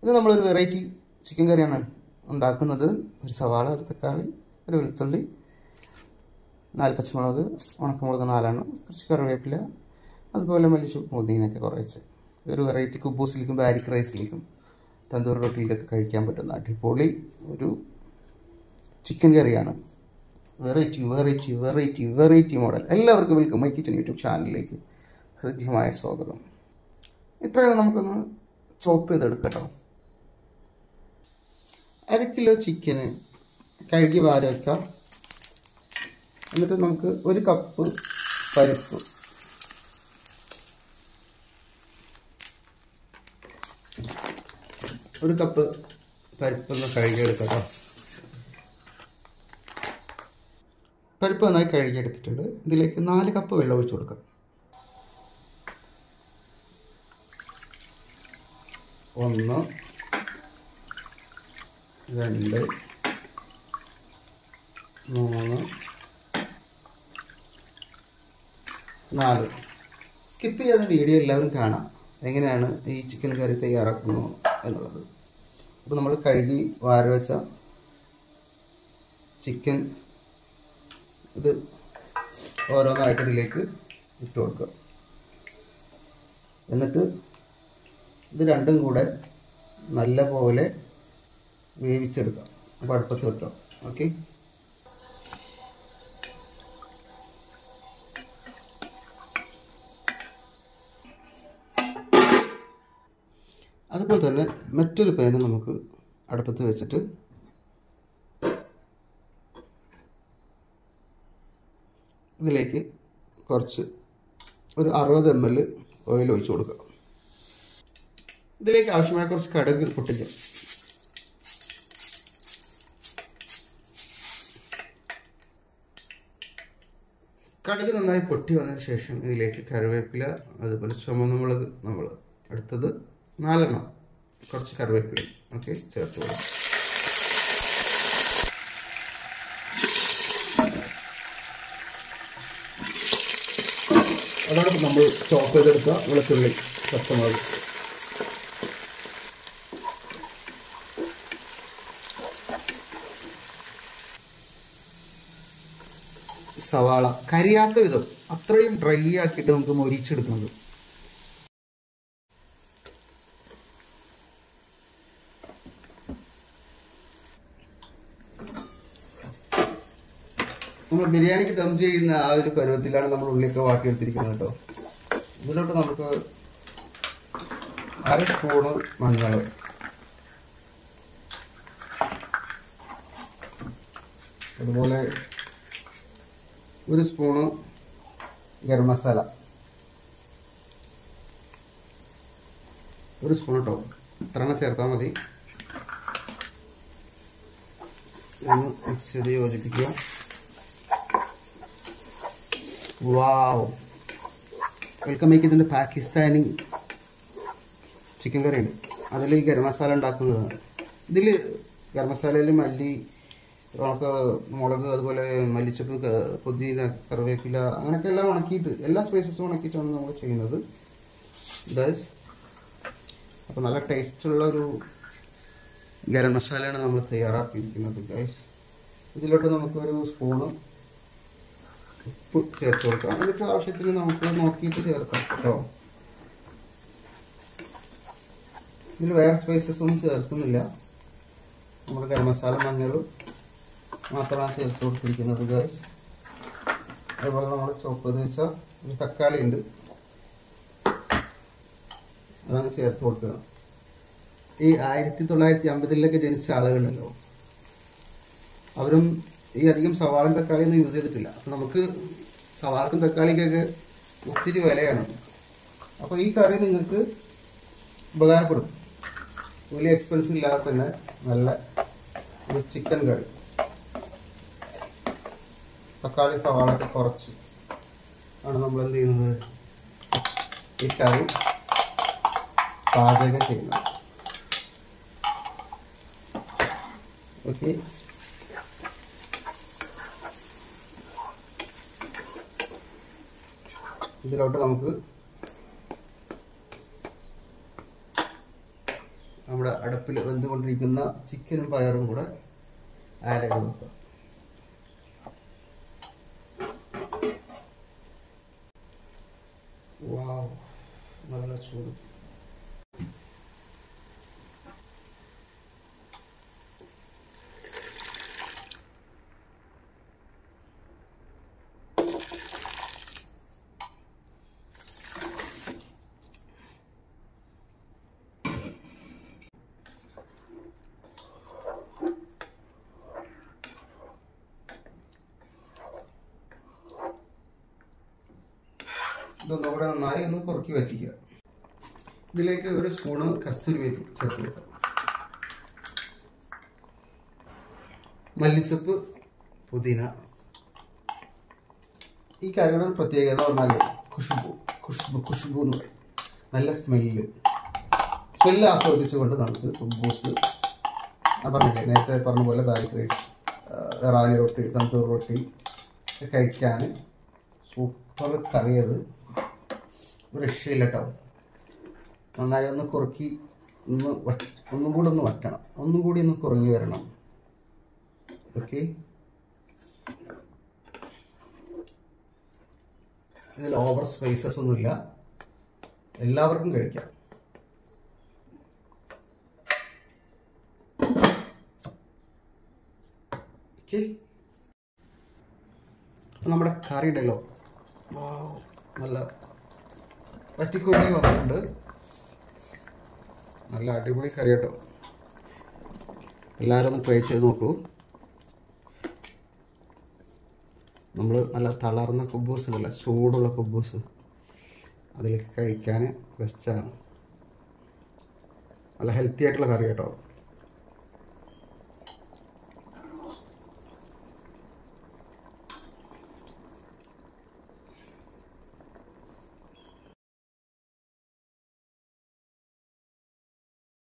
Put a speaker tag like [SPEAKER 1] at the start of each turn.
[SPEAKER 1] ഇത് നമ്മളൊരു variety chicken കറിയാണ് ഉണ്ടാക്കുന്നത് ഒരു സവാള ഒരു തക്കാളി ഒരു വെളുത്തുള്ളി നാല് പച്ചമുളക് ഉണക്കമുളക് നാലെണ്ണം കുറച്ച് കറിവേപ്പില അതുപോലെ മല്ലിച്ചു പുതിനൊക്കെ കുറച്ച് ഒരു വെറൈറ്റി കുബൂസിലേക്കും ബാരിക് റൈസിലേക്കും തന്തൂർ റൊട്ടിയിലൊക്കെ കഴിക്കാൻ പറ്റുന്ന അടിപൊളി ഒരു ചിക്കൻ കറിയാണ് variety variety variety variety model എല്ലാവർക്കും വെൽക്കം മൈ കിച്ചൻ യൂട്യൂബ് ചാനലിലേക്ക് ഹൃദ്യമായ സ്വാഗതം ഇത്രയും നമുക്കൊന്ന് ചോപ്പ് ചെയ്തെടുക്കട്ടോ അര കിലോ ചിക്കന് കഴുകി വാര വയ്ക്കാം എന്നിട്ട് നമുക്ക് ഒരു കപ്പ് പരിപ്പ് ഒരു കപ്പ് പരിപ്പൊന്ന് കഴുകിയെടുക്കാം കേട്ടോ പരിപ്പ് നന്നായി കഴുകിയെടുത്തിട്ടുണ്ട് ഇതിലേക്ക് നാല് കപ്പ് വെള്ളം ഒഴിച്ചു കൊടുക്കാം ഒന്ന് രണ്ട് മൂന്ന് നാല് സ്കിപ്പ് ചെയ്യാതെ വീഡിയോ എല്ലാവരും കാണാം എങ്ങനെയാണ് ഈ ചിക്കൻ കറി തയ്യാറാക്കുന്നു എന്നുള്ളത് അപ്പോൾ നമ്മൾ കഴുകി വാര വെച്ച ചിക്കൻ ഇത് ഓരോന്നായിട്ട് ഇതിലേക്ക് ഇട്ട് കൊടുക്കുക എന്നിട്ട് ഇത് രണ്ടും കൂടെ നല്ല പോലെ വേവിച്ചെടുക്കാം അപ്പോൾ അടുപ്പത്ത് വെക്കാം ഓക്കെ അതുപോലെ തന്നെ മറ്റൊരു പാന് നമുക്ക് അടുപ്പത്ത് വെച്ചിട്ട് ഇതിലേക്ക് കുറച്ച് ഒരു അറുപത് എം എൽ ഓയിൽ ഒഴിച്ചു കൊടുക്കുക ഇതിലേക്ക് ആവശ്യമായ കുറച്ച് കടുക് പൊട്ടിക്കുക കടുക് നന്നായി പൊട്ടി വന്നതിന് ശേഷം ഇതിലേക്ക് കറിവേപ്പില അതുപോലെ ചുമന്ന മുളക് നമ്മൾ അടുത്തത് നാലെണ്ണം കുറച്ച് കറിവേപ്പില ഓക്കെ ചേർത്ത് കൊടുക്കും അതാണ് നമ്മൾ ചോപ്പ് ചെയ്തെടുത്ത വെളുത്തുള്ളി പച്ചമുളക് സവാള കരിയാത്ത വിധം അത്രയും ഡ്രൈ ആക്കിയിട്ട് നമുക്ക് മൊരിച്ചെടുക്കുന്നത് നമ്മൾ ബിരിയാണിക്ക് ദം ചെയ്യുന്ന ആ ഒരു പരുവത്തിലാണ് നമ്മൾ ഉള്ളിയൊക്കെ വാട്ടിയെടുത്തിരിക്കുന്നത് കേട്ടോ ഇതിലോട്ട് നമുക്ക് അര സ്പൂണ് മഞ്ഞൾ അതുപോലെ ഒരു സ്പൂണ് ഗരം മസാല ഒരു സ്പൂൺ കേട്ടോ ഇത്രണ്ണം ചേർത്താൽ മതി ഒന്ന് മിക്സ് ചെയ്ത് യോജിപ്പിക്കുക വാവ് വെൽക്കം മേക്ക് ഇതിൻ്റെ പാകിസ്ഥാനി ചിക്കൻ കറി ഉണ്ട് അതിൽ ഈ ഗരം മസാല ഉണ്ടാക്കുന്നതാണ് ഇതിൽ ഗരം മസാലയിൽ മല്ലി ഉണക്ക മുളക് അതുപോലെ മല്ലിച്ചപ്പ് ക- പുതിന കറിവേപ്പില അങ്ങനെയൊക്കെ എല്ലാം ഉണക്കിയിട്ട് എല്ലാ സ്പൈസസും ഉണക്കിയിട്ടാണ് നമ്മൾ ചെയ്യുന്നത് ഗൈസ് അപ്പോൾ നല്ല ടേസ്റ്റുള്ള ഒരു ഗരം മസാലയാണ് നമ്മൾ തയ്യാറാക്കിയിരിക്കുന്നത് ഗൈസ് ഇതിലോട്ട് നമുക്കൊരു സ്പൂണ് ഉപ്പ് ചേർത്ത് കൊടുക്കാം എന്നിട്ട് ആവശ്യത്തിന് നമുക്ക് നോക്കിയിട്ട് ചേർക്കാം കേട്ടോ ഇതിൽ വേറെ സ്പൈസസ് ഒന്നും ചേർക്കുന്നില്ല നമ്മുടെ ഗരം മസാല മഞ്ഞൾ മാത്രമാണ് ചേർത്ത് കൊടുത്തിരിക്കുന്നത് ഗൈസ് അതുപോലെ നമ്മൾ ചോപ്പ് ചെയ്ത് വെച്ച ഒരു തക്കാളി ഉണ്ട് അതങ്ങ് ചേർത്ത് കൊടുക്കുക ഈ ആയിരത്തി തൊള്ളായിരത്തി അമ്പതിലൊക്കെ ജനിച്ച ആളുകളുണ്ടല്ലോ അവരും ഈ അധികം സവാളും തക്കാളി ഒന്നും യൂസ് ചെയ്തിട്ടില്ല അപ്പം നമുക്ക് സവാളക്കും തക്കാളിക്കൊക്കെ ഒത്തിരി വിലയാണ് അപ്പോൾ ഈ കറി നിങ്ങൾക്ക് ഉപകാരപ്പെടും വലിയ എക്സ്പെൻസ് ഇല്ലാതെ തന്നെ നല്ല ഒരു ചിക്കൻ കറി തക്കാളി സവാളൊക്കെ കുറച്ച് ആണ് നമ്മൾ എന്ത് ചെയ്യുന്നത് ഈ കറി പാചകം ചെയ്യുന്നത് ഓക്കെ ഇതിലോട്ട് നമുക്ക് നമ്മൾ നമ്മുടെ അടുപ്പിൽ വെന്തുകൊണ്ടിരിക്കുന്ന ചിക്കനും പയറും കൂടെ ആഡ് ചെയ്ത് നോക്കുക വാവ് നല്ല ചൂട് ഇതൊന്നും കൂടെ നന്നായി ഒന്ന് കുറുക്കി വറ്റിക്കുക ഇതിലേക്ക് ഒരു സ്പൂണ് കസ്തൂരി മേത്തി ചേർത്ത് കൊടുക്കുക മല്ലിച്ചപ്പ് പുതിന ഈ കറിയുടെ ഒരു പ്രത്യേകത പറഞ്ഞാൽ ഖുഷ്ബു ഖുഷ്ബു ഖുഷ്ബു എന്ന് പറയും നല്ല സ്മെല്ല് സ്മെല്ല് ആസ്വദിച്ചുകൊണ്ട് നമുക്ക് കുബൂസ് ഞാൻ പറഞ്ഞില്ലേ നേരത്തെ പറഞ്ഞ പോലെ ബാരിക് റൈസ് റാലി റൊട്ടി തന്തൂർ റൊട്ടി ഒക്കെ കഴിക്കാൻ സൂപ്പർ കറിയത് ഒരു രക്ഷയില്ല കേട്ടോ നന്നായി ഒന്ന് കുറുക്കി ഒന്ന് വറ്റ് ഒന്നും കൂടി ഒന്ന് വറ്റണം ഒന്നും കൂടി ഒന്ന് കുറഞ്ഞു വരണം ഓക്കെ ഇതിൽ ഓവർ സ്പൈസസ് ഒന്നുമില്ല എല്ലാവർക്കും കഴിക്കാം ഓക്കെ നമ്മുടെ കറി ഉണ്ടല്ലോ വാവ്, നല്ല വറ്റിക്കുരുങ്ങി വന്നിട്ടുണ്ട് നല്ല അടിപൊളി കറി കേട്ടോ എല്ലാവരും ഒന്ന് ട്രൈ ചെയ്ത് നോക്കൂ നമ്മൾ നല്ല തളർന്ന കുബൂസ് ഉണ്ടല്ലോ ചൂടുള്ള കുബൂസ് അതിലേക്ക് കഴിക്കാൻ ബെസ്റ്റാണ് നല്ല ഹെൽത്തി ആയിട്ടുള്ള കറി കേട്ടോ